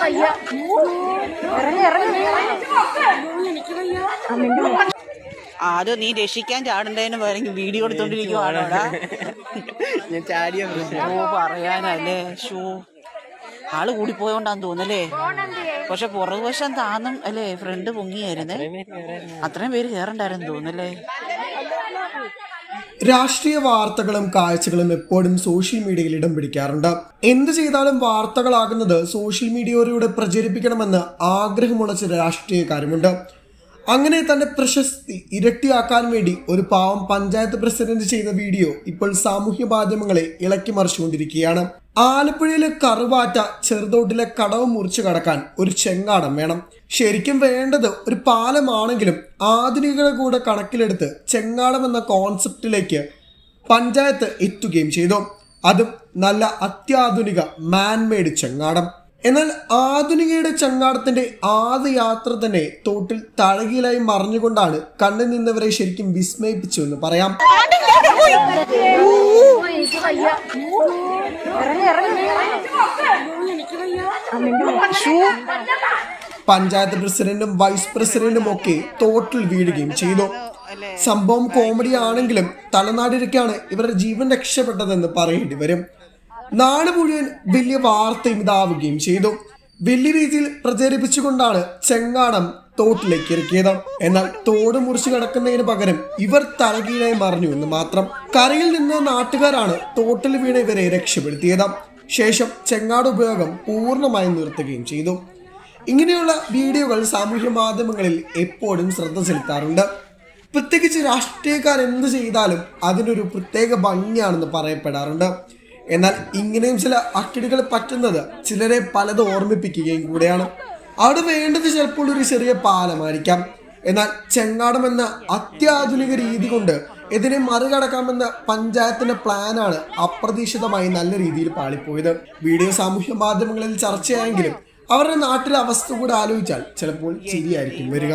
അത് നീ രക്ഷിക്കാൻ ചാടണ്ടതിന് പകരം വീഡിയോ എടുത്തോണ്ടിരിക്കുവാണോടാ ഞാൻ ചാടിയ ഓ പറയാനല്ലേ ഷോ ആള് കൂടിപ്പോയോണ്ടാന്ന് തോന്നല്ലേ പക്ഷെ പുറകുവശം താന്നും അല്ലേ ഫ്രണ്ട് പൊങ്ങിയായിരുന്നേ അത്രയും പേര് കേറണ്ടായിരുന്നു തോന്നല്ലേ രാഷ്ട്രീയ വാർത്തകളും കാഴ്ചകളും എപ്പോഴും സോഷ്യൽ മീഡിയയിൽ ഇടം പിടിക്കാറുണ്ട് എന്ത് ചെയ്താലും വാർത്തകളാകുന്നത് സോഷ്യൽ മീഡിയയിലൂടെ പ്രചരിപ്പിക്കണമെന്ന് ആഗ്രഹമുള്ള ചില രാഷ്ട്രീയക്കാരുമുണ്ട് അങ്ങനെ തന്റെ പ്രശസ്തി ഇരട്ടിയാക്കാൻ വേണ്ടി ഒരു പാവം പഞ്ചായത്ത് പ്രസിഡന്റ് ചെയ്ത വീഡിയോ ഇപ്പോൾ സാമൂഹ്യ മാധ്യമങ്ങളെ ഇളക്കി മറിച്ചുകൊണ്ടിരിക്കുകയാണ് ആലപ്പുഴയിലെ കറുവാറ്റ ചെറുതോട്ടിലെ കടവ് മുറിച്ചു കടക്കാൻ ഒരു ചെങ്ങാടം വേണം ശരിക്കും വേണ്ടത് ഒരു പാലമാണെങ്കിലും ആധുനികത കൂടെ കണക്കിലെടുത്ത് ചെങ്ങാടം എന്ന കോൺസെപ്റ്റിലേക്ക് പഞ്ചായത്ത് എത്തുകയും ചെയ്തു അതും നല്ല അത്യാധുനിക മാൻമെയ്ഡ് ചെങ്ങാടം എന്നാൽ ആധുനികയുടെ ചങ്ങാടത്തിന്റെ ആദ്യ യാത്ര തന്നെ തോട്ടിൽ തഴകിലായി മറിഞ്ഞുകൊണ്ടാണ് കണ്ണു നിന്നവരെ ശരിക്കും വിസ്മയിപ്പിച്ചു എന്ന് പറയാം പഞ്ചായത്ത് പ്രസിഡന്റും വൈസ് പ്രസിഡന്റും ഒക്കെ തോട്ടിൽ വീഴുകയും ചെയ്തു സംഭവം കോമഡി ആണെങ്കിലും തലനാടിരക്കാണ് ഇവരുടെ ജീവൻ രക്ഷപ്പെട്ടതെന്ന് പറയേണ്ടി വരും നാട് മുഴുവൻ വലിയ വാർത്തയും ഇതാവുകയും ചെയ്തു വലിയ രീതിയിൽ പ്രചരിപ്പിച്ചുകൊണ്ടാണ് ചെങ്ങാടം തോട്ടിലേക്ക് ഇറക്കിയത് എന്നാൽ തോട് മുറിച്ചു കിടക്കുന്നതിന് പകരം ഇവർ തലകീഴായി മറിഞ്ഞു എന്ന് മാത്രം കരയിൽ നിന്ന് നാട്ടുകാരാണ് തോട്ടിൽ വീണ ഇവരെ രക്ഷപ്പെടുത്തിയത് ശേഷം ചെങ്ങാട് ഉപയോഗം പൂർണ്ണമായും നിർത്തുകയും ചെയ്തു ഇങ്ങനെയുള്ള വീഡിയോകൾ സാമൂഹ്യ മാധ്യമങ്ങളിൽ എപ്പോഴും ശ്രദ്ധ ചെലുത്താറുണ്ട് പ്രത്യേകിച്ച് രാഷ്ട്രീയക്കാർ എന്ത് ചെയ്താലും അതിനൊരു പ്രത്യേക ഭംഗിയാണെന്ന് പറയപ്പെടാറുണ്ട് എന്നാൽ ഇങ്ങനെയും ചില അക്കിടികൾ പറ്റുന്നത് ചിലരെ പലത് ഓർമ്മിപ്പിക്കുകയും കൂടെയാണ് അവിടെ വേണ്ടത് ചിലപ്പോൾ ഒരു ചെറിയ പാലമായിരിക്കാം എന്നാൽ ചെങ്ങാടം എന്ന അത്യാധുനിക രീതി കൊണ്ട് ഇതിനെ മറികടക്കാമെന്ന പഞ്ചായത്തിന്റെ പ്ലാനാണ് അപ്രതീക്ഷിതമായി നല്ല രീതിയിൽ പാളിപ്പോയത് വീഡിയോ സാമൂഹ്യ മാധ്യമങ്ങളിൽ ചർച്ചയായെങ്കിലും അവരുടെ നാട്ടിലെ അവസ്ഥ കൂടെ ആലോചിച്ചാൽ ചിലപ്പോൾ ചിരിയായിരിക്കും വരിക